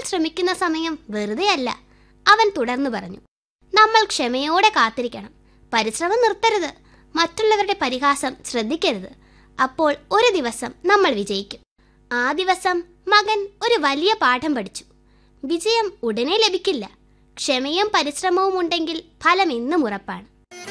ശ്രമിക്കുന്ന സമയം വെറുതെയല്ല അവൻ തുടർന്നു പറഞ്ഞു നമ്മൾ ക്ഷമയോടെ കാത്തിരിക്കണം പരിശ്രമം നിർത്തരുത് മറ്റുള്ളവരുടെ പരിഹാസം ശ്രദ്ധിക്കരുത് അപ്പോൾ ഒരു ദിവസം നമ്മൾ വിജയിക്കും ആ ദിവസം മകൻ ഒരു വലിയ പാഠം പഠിച്ചു വിജയം ഉടനെ ലഭിക്കില്ല ക്ഷമയും പരിശ്രമവും ഉണ്ടെങ്കിൽ ഫലം ഇന്നും ഉറപ്പാണ്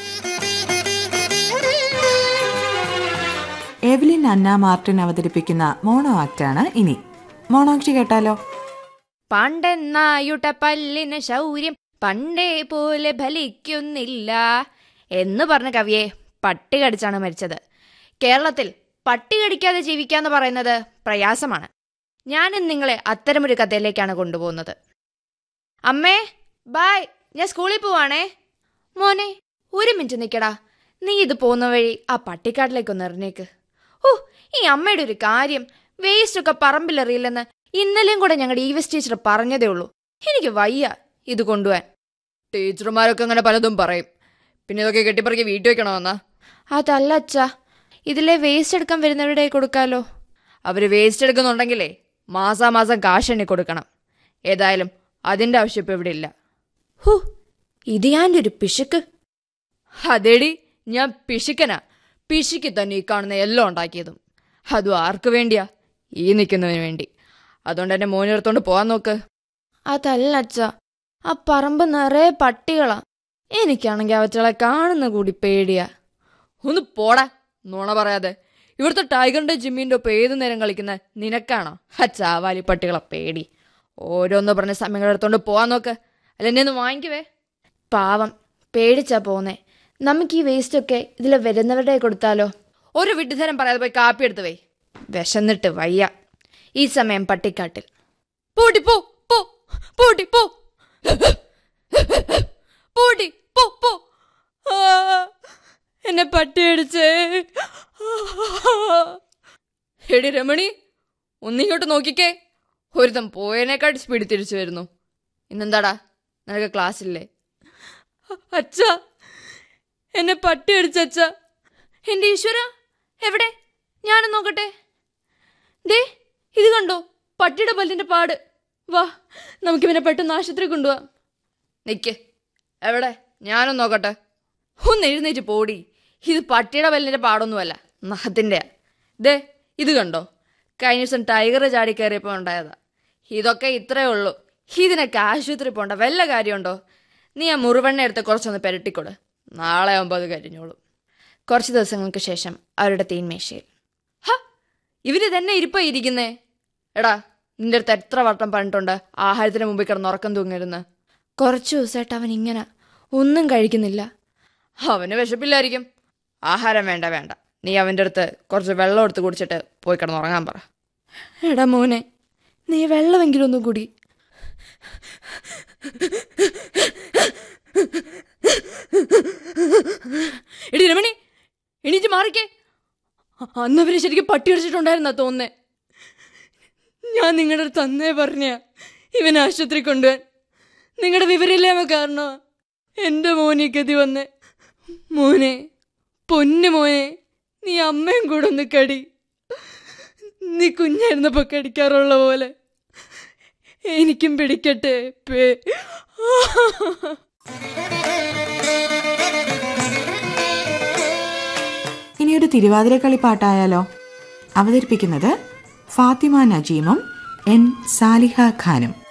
എവലിൻ അന്ന മാർട്ടിൻ അവതരിപ്പിക്കുന്ന മോണോ ആക്ടാണ് ഇനി മോണോക്ഷി കേട്ടാലോ പണ്ടെന്നായുട്ട പല്ലിന് ശൗര്യം പണ്ടേ പോലെ ഫലിക്കുന്നില്ല എന്ന് പറഞ്ഞ കവിയെ പട്ടി കടിച്ചാണ് മരിച്ചത് കേരളത്തിൽ പട്ടി കടിക്കാതെ ജീവിക്കാന്ന് പറയുന്നത് പ്രയാസമാണ് ഞാനും നിങ്ങളെ അത്തരമൊരു കഥയിലേക്കാണ് കൊണ്ടുപോകുന്നത് അമ്മേ ബായ് ഞാൻ സ്കൂളിൽ പോവാണേ മോനെ ഒരു മിനിറ്റ് നിൽക്കടാ നീ ഇത് പോകുന്ന വഴി ആ പട്ടിക്കാട്ടിലേക്കൊന്ന് എറിഞ്ഞേക്ക് ഓ ഈ അമ്മയുടെ ഒരു കാര്യം വേസ്റ്റ് ഒക്കെ പറമ്പിലെറിയില്ലെന്ന് ഇന്നലെയും കൂടെ ഞങ്ങളുടെ ഈ വെസ്റ്റ് ടീച്ചർ പറഞ്ഞതേ ഉള്ളൂ എനിക്ക് വയ്യ ഇത് കൊണ്ടുപോവാൻ ടീച്ചർമാരൊക്കെ അങ്ങനെ പലതും പറയും പിന്നെ ഇതൊക്കെ കെട്ടിപ്പറക്കി വീട്ടിൽ വെക്കണമെന്നാ അതല്ല അച്ഛാ ഇതിലെ വേസ്റ്റ് എടുക്കാൻ വരുന്നവരുടെ കൊടുക്കാലോ അവര് വേസ്റ്റ് എടുക്കുന്നുണ്ടെങ്കിലേ മാസാമാസം കാശ് എണ്ണി കൊടുക്കണം ഏതായാലും അതിന്റെ ആവശ്യം ഇപ്പൊ ഇവിടെ ഇല്ല ഹു ഇത് ഞാൻ ഒരു പിശുക്ക് അതേടി ഞാൻ പിശുക്കനാ പിശുക്കി തന്നെ ഈ കാണുന്ന എല്ലാം ഉണ്ടാക്കിയതും അതും ആർക്ക് വേണ്ടിയാ ഈ നിൽക്കുന്നതിന് വേണ്ടി അതുകൊണ്ട് എന്റെ മോനെടുത്തോണ്ട് പോവാൻ നോക്ക് അതല്ല അച്ഛ ആ പറമ്പ് നിറയെ പട്ടികളാ എനിക്കാണെങ്കിൽ അവറ്റകളെ കാണുന്ന കൂടി പേടിയാ ഒന്ന് പോടാ നുണ പറയാതെ ഇവിടുത്തെ ടൈഗറിന്റെ ജിമ്മിന്റെ ഒപ്പം ഏതു നേരം കളിക്കുന്ന നിനക്കാണോ ആ ചാവാലി പട്ടികളെ പേടി ഓരോന്ന് പറഞ്ഞ സമയങ്ങൾ എടുത്തോണ്ട് പോവാൻ നോക്ക് അല്ല എന്നെ ഒന്ന് വാങ്ങിക്കുവേ പാവം പേടിച്ചാ പോന്നേ നമുക്ക് ഈ വേസ്റ്റ് ഒക്കെ ഇതിൽ വരുന്നവരുടെ കൊടുത്താലോ ഒരു വിഡ്ഢിതരം പറയാതെ പോയി കാപ്പി എടുത്ത് വേ വിശന്നിട്ട് വയ്യ ഈ സമയം പട്ടിക്കാട്ടിൽ പൂട്ടി പോ പോ പൂട്ടി പോ പൂട്ടി പോ പോ ആ, എന്നെ പട്ടി അടിച്ചേ എടി രമണി ഒന്നിങ്ങോട്ട് നോക്കിക്കേ ഒരുത്തം പോയതിനേക്കാട്ടി സ്പീഡ് തിരിച്ചു വരുന്നു ഇന്നെന്താടാ നിനക്ക് ക്ലാസ് ഇല്ലേ അച്ഛാ എന്നെ പട്ടി അടിച്ച അച്ഛ എന്റെ ഈശ്വര എവിടെ ഞാനും നോക്കട്ടെ ദേ ഇത് കണ്ടോ പട്ടിയുടെ പല്ലിന്റെ പാട് വാ നമുക്കിവനെ പെട്ടെന്ന് ആശുപത്രി കൊണ്ടുപോവാം നിക്ക് എവിടെ ഞാനും നോക്കട്ടെ ഒന്ന് എഴുന്നേറ്റ് പോടി ഇത് പട്ടിയുടെ പല്ലിന്റെ പാടൊന്നുമല്ല നഖത്തിന്റെ ദേ ഇത് കണ്ടോ കഴിഞ്ഞ ദിവസം ടൈഗർ ചാടി കയറിയപ്പോൾ ഉണ്ടായതാ ഇതൊക്കെ ഇത്രയേ ഉള്ളൂ ഇതിനൊക്കെ ആശുപത്രി പോണ്ട വല്ല കാര്യമുണ്ടോ നീ ആ മുറിവെണ്ണ എടുത്ത് കുറച്ചൊന്ന് പെരട്ടിക്കൊട് നാളെ ആകുമ്പോൾ അത് കരിഞ്ഞോളും കുറച്ച് ദിവസങ്ങൾക്ക് ശേഷം അവരുടെ തീൻമേശയിൽ ഹ ഇവര് തന്നെ ഇരിപ്പാ ഇരിക്കുന്നേ എടാ നിന്റെ അടുത്ത് എത്ര വട്ടം പറഞ്ഞിട്ടുണ്ട് ആഹാരത്തിന് മുമ്പിൽ കിടന്ന് ഉറക്കം തൂങ്ങരുന്ന് കുറച്ച് ദിവസമായിട്ട് അവൻ ഇങ്ങനെ ഒന്നും കഴിക്കുന്നില്ല അവന് വിശപ്പില്ലായിരിക്കും ആഹാരം വേണ്ട വേണ്ട നീ അവൻ്റെ അടുത്ത് കുറച്ച് വെള്ളം എടുത്ത് കുടിച്ചിട്ട് പോയി കിടന്ന് ഉറങ്ങാൻ പറ എടാ മോനെ നീ വെള്ളമെങ്കിലും ഒന്ന് കുടി എടി രമണി എണീറ്റ് മാറിക്കേ അ- അന്നവര് ശരിക്കും പട്ടി അടിച്ചിട്ടുണ്ടായിരുന്നാ തോന്നുന്നേ ഞാൻ നിങ്ങളുടെ അടുത്ത് അന്നേ പറഞ്ഞ ഇവൻ ആശുപത്രി കൊണ്ടുപോവാൻ നിങ്ങളുടെ വിവരമില്ലായ്മ കാരണം എൻ്റെ മോനെ ഗതി വന്ന് മോനെ പൊന്നു മോനെ നീ അമ്മയും കൂടെ ഒന്ന് കടി നീ കുഞ്ഞായിരുന്നപ്പോ കടിക്കാറുള്ള പോലെ എനിക്കും പിടിക്കട്ടെ പേ ഇനിയൊരു തിരുവാതിരക്കളി പാട്ടായാലോ അവതരിപ്പിക്കുന്നത് ഫാത്തിമ നജീമും എൻ സാലിഹ ഖാനും